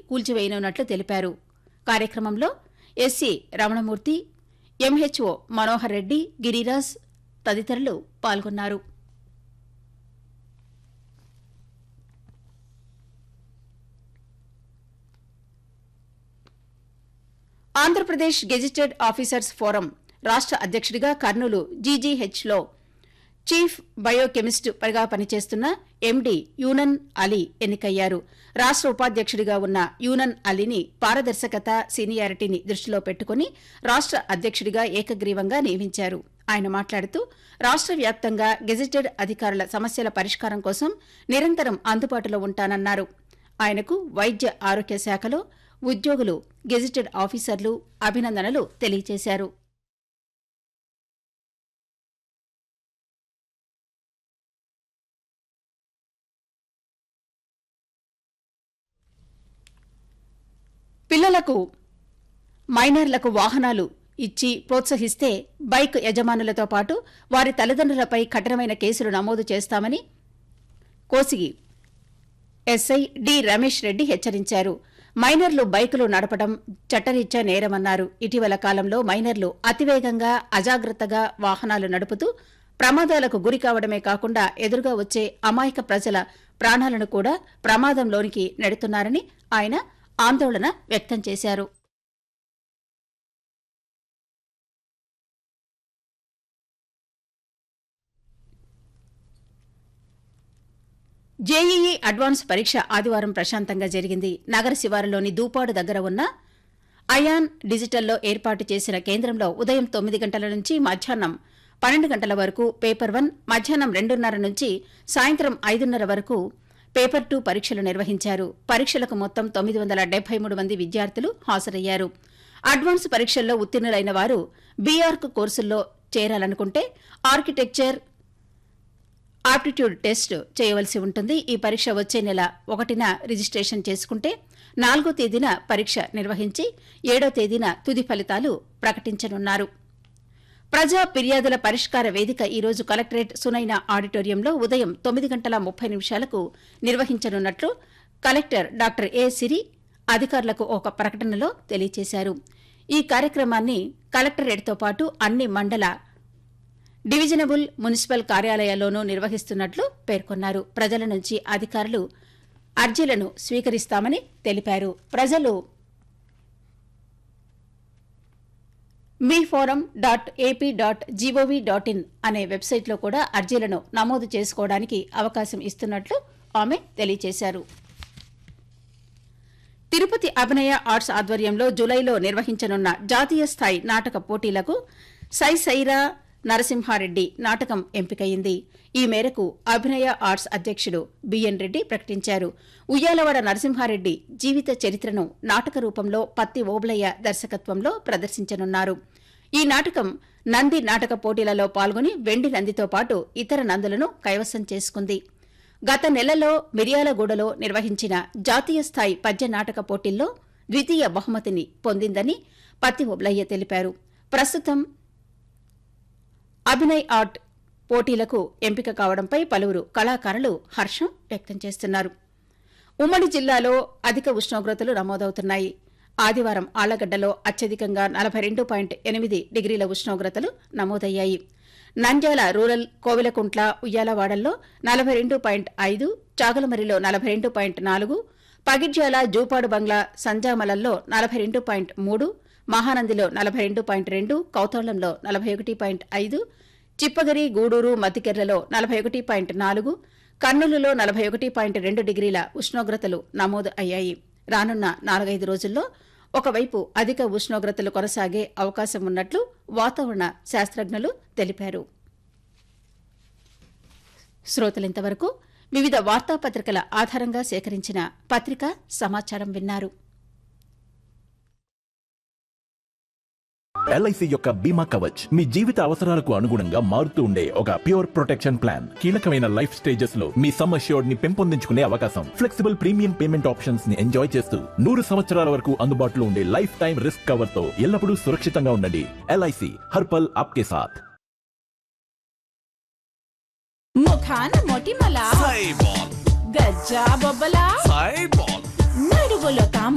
కూల్చివేయనున్నట్లు తెలిపారు కార్యక్రమంలో SC Ramanamurthy MHO Manohar Reddy Giriraj తదితరులు పాల్గొన్నారు ఆంధ్రప్రదేశ్ గెజిటెడ్ ఆఫీసర్స్ ఫోరం రాష్ట అధ్యక్షుడిగా కర్నూలు జీజీహెచ్లో చీఫ్ బయోకెమిస్ట్గా పనిచేస్తున్న ఎండి యూనన్ అలీ ఎన్నికయ్యారు రాష్ట ఉపాధ్యక్షుడిగా ఉన్న యూనన్ అలీని పారదర్శకత సీనియారిటీని దృష్టిలో పెట్టుకుని రాష్ట అధ్యక్షుడిగా ఏకగ్రీవంగా నియమించారు ఆయన మాట్లాడుతూ రాష్ట వ్యాప్తంగా గెజిటెడ్ అధికారుల సమస్యల పరిష్కారం కోసం నిరంతరం అందుబాటులో ఉంటానన్నారు ఆయనకు వైద్య ఆరోగ్య శాఖలో ఉద్యోగులు గెజిటెడ్ ఆఫీసర్లు అభినందనలు తెలియజేశారు పిల్లలకు మైనర్లకు వాహనాలు ఇచ్చి ప్రోత్సహిస్తే బైక్ యజమానులతో పాటు వారి తల్లిదండ్రులపై కఠినమైన కేసులు నమోదు చేస్తామని కోసిగి ఎస్ఐ డి రమేష్ రెడ్డి హెచ్చరించారు మైనర్లు బైకులు నడపడం చట్టరీత్యా నేరమన్నారు ఇటీవల కాలంలో మైనర్లు అతివేగంగా అజాగ్రత్తగా వాహనాలు నడుపుతూ ప్రమాదాలకు గురి కావడమే కాకుండా ఎదురుగా వచ్చే అమాయక ప్రజల ప్రాణాలను కూడా ప్రమాదంలోనికి నెడుతున్నారని ఆయన ఆందోళన వ్యక్తం చేశారు జేఈఈ అడ్వాన్స్ పరీక్ష ఆదివారం ప్రశాంతంగా జరిగింది నగర శివారులోని దూపాడు దగ్గర ఉన్న అయాన్ డిజిటల్లో ఏర్పాటు చేసిన కేంద్రంలో ఉదయం తొమ్మిది గంటల నుంచి మధ్యాహ్నం పన్నెండు గంటల వరకు పేపర్ వన్ మధ్యాహ్నం రెండున్నర నుంచి సాయంత్రం ఐదున్నర వరకు పేపర్ టూ పరీక్షలు నిర్వహించారు పరీక్షలకు మొత్తం తొమ్మిది వందల డెబ్బై మూడు మంది విద్యార్థులు హాజరయ్యారు అడ్వాన్స్ పరీక్షల్లో ఉత్తీర్ణులైన వారు బీఆర్క్ కోర్సుల్లో చేరాలనుకుంటే ఆర్కిటెక్చర్ ఆప్టిట్యూడ్ టెస్ట్ చేయవలసి ఉంటుంది ఈ పరీక్ష వచ్చే నెల ఒకటిన రిజిస్ట్రేషన్ చేసుకుంటే నాలుగో తేదీన పరీక్ష నిర్వహించి ఏడో తేదీన తుది ఫలితాలు ప్రకటించనున్నారు ప్రజా ఫిర్యాదుల పరిష్కార వేదిక ఈ రోజు కలెక్టరేట్ సునైన ఆడిటోరియంలో ఉదయం తొమ్మిది గంటల ముప్పై నిమిషాలకు నిర్వహించనున్నట్లు కలెక్టర్ డాక్టర్ ఏ సిరి అధికారులకు ఒక ప్రకటనలో తెలియజేశారు ఈ కార్యక్రమాన్ని కలెక్టరేట్తో పాటు అన్ని మండల డివిజనబుల్ మున్సిపల్ కార్యాలయాల్లోనూ నిర్వహిస్తున్నట్లు పేర్కొన్నారు ప్రజల నుంచి అధికారులు అర్జీలను స్వీకరిస్తామని తెలిపారు ప్రజలు మీ forum dot AP dot G O V dot in అనే వెబ్సైట్లో కూడా అర్జీలను నమోదు చేసుకోవడానికి అవకాశం ఇస్తున్నట్లు ఆమె తెలియజేశారు తిరుపతి అభినయ ఆర్ట్స్ ఆధ్వర్యంలో జులైలో నిర్వహించనున్న జాతీయ స్థాయి నాటక పోటీలకు సై సైరా నరసింహారెడ్డి నాటకం ఎంపికయింది ఈ మేరకు అభినయ ఆర్ట్స్ అధ్యక్షుడు బిఎన్ రెడ్డి ప్రకటించారు ఉయ్యాలవాడ నరసింహారెడ్డి జీవిత చరిత్రను నాటక రూపంలో పత్తి ఓబులయ్య దర్శకత్వంలో ప్రదర్శించనున్నారు ఈ నాటకం నంది నాటక పోటీలలో పాల్గొని వెండి నందితో పాటు ఇతర నందులను కైవసం చేసుకుంది గత నెలలో మిర్యాలగూడలో నిర్వహించిన జాతీయ స్థాయి పద్య నాటక పోటీల్లో ద్వితీయ బహుమతిని పొందిందని పత్తి ఓబ్లయ్య తెలిపారు ప్రస్తుతం అభినయ్ ఆర్ట్ పోటీలకు ఎంపిక కావడంపై పలువురు కళాకారులు హర్షం వ్యక్తం చేస్తున్నారు ఉమ్మడి జిల్లాలో అధిక ఉష్ణోగ్రతలు నమోదవుతున్నాయి ఆదివారం ఆళ్లగడ్డలో అత్యధికంగా నలభై రెండు పాయింట్ ఎనిమిది డిగ్రీల ఉష్ణోగ్రతలు నమోదయ్యాయి నంద్యాల రూరల్ కోవిలకుంట్ల ఉయ్యాలవాడల్లో నలభై రెండు పాయింట్ ఐదు చాగలమరిలో నలభై రెండు పాయింట్ నాలుగు పగిడ్యాల జూపాడు బంగ్లా సంజామలల్లో నలభై రెండు పాయింట్ మూడు మహానందిలో నలభై రెండు పాయింట్ రెండు కౌతళంలో నలభై ఒకటి పాయింట్ ఐదు చిప్పగిరి గూడూరు మతికెర్లలో నలభై ఒకటి పాయింట్ నాలుగు కర్నూలులో నలభై ఒకటి పాయింట్ రెండు డిగ్రీల ఉష్ణోగ్రతలు నమోదు అయ్యాయి రానున్న నాలుగైదు రోజుల్లో ఒకవైపు అధిక ఉష్ణోగ్రతలు కొనసాగే అవకాశం ఉన్నట్లు వాతావరణ శాస్త్రజ్ఞులు తెలిపారు శ్రోతలింతవరకు వివిధ వార్తాపత్రికల ఆధారంగా సేకరించిన పత్రికా సమాచారం విన్నారు ఎల్ఐసి యొక్క బీమా కవచ్ మీ జీవిత అవసరాలకు అనుగుణంగా మారుతూ ఉండే ఒక ప్యూర్ ప్రొటెక్షన్ ప్లాన్ కీలకమైన లైఫ్ స్టేజెస్ లో మీ సమ్ అష్యూర్డ్ ని పెంపొందించుకునే అవకాశం ఫ్లెక్సిబుల్ ప్రీమియం పేమెంట్ ఆప్షన్స్ ని ఎంజాయ్ చేస్తూ నూరు సంవత్సరాల వరకు అందుబాటులో ఉండే లైఫ్ టైం రిస్క్ కవర్ తో ఎల్లప్పుడూ సురక్షితంగా ఉండండి ఎల్ఐసి హర్పల్ ఆప్కే సాథ్ ముఖాన మొటిమల సైబాల్ గజ్జా బొబ్బల సైబాల్ నడువులో తామ